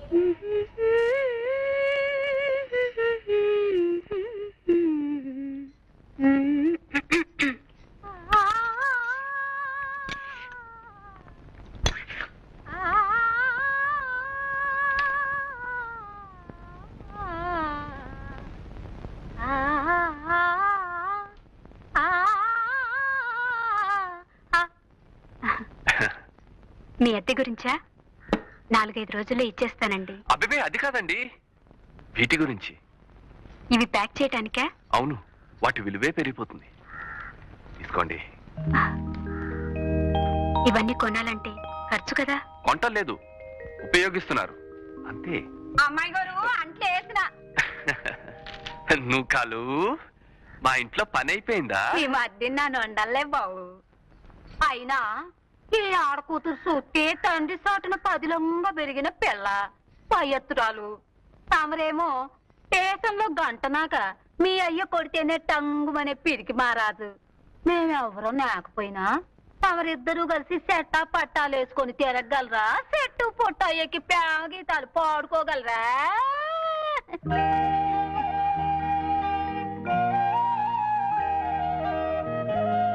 మీ అద్దె గురించా నాలుగైదు రోజుల్లో ఇచ్చేస్తానండి అబ్బే అది కాదండి వీటి గురించి ఇవి ప్యాక్ చేయటానికా అవును వాటి విలువే పెరిగిపోతుంది తీసుకోండి ఆ. ఇవన్నీ కొనాలంటే ఖర్చు కదా కొంటలేదు ఉపయోగిస్తున్నారు అంతే అమ్మాయి గారు అంట్లో వేసిన నువ్వు కాలు మా ఇంట్లో పని అయిపోయిందా ఈ మధ్య నన్ను వండలే బావు అయినా ఈ ఆడకూతురు చూస్తే తండ్రి సాటున పదిలంగా పెరిగిన పిల్ల పయ్యత్తురాలు తమరేమో స్టేషన్లో గంటనాక మీ అయ్య కొడితేనే టంగుమనే పిరికి మారాదు మేమెవరో లేకపోయినా తమరిద్దరూ కలిసి సెట్టా పట్టాలు వేసుకొని తిరగలరా సెట్టు పొట్ట ఎక్కి ప్యాగీతాలు పాడుకోగలరా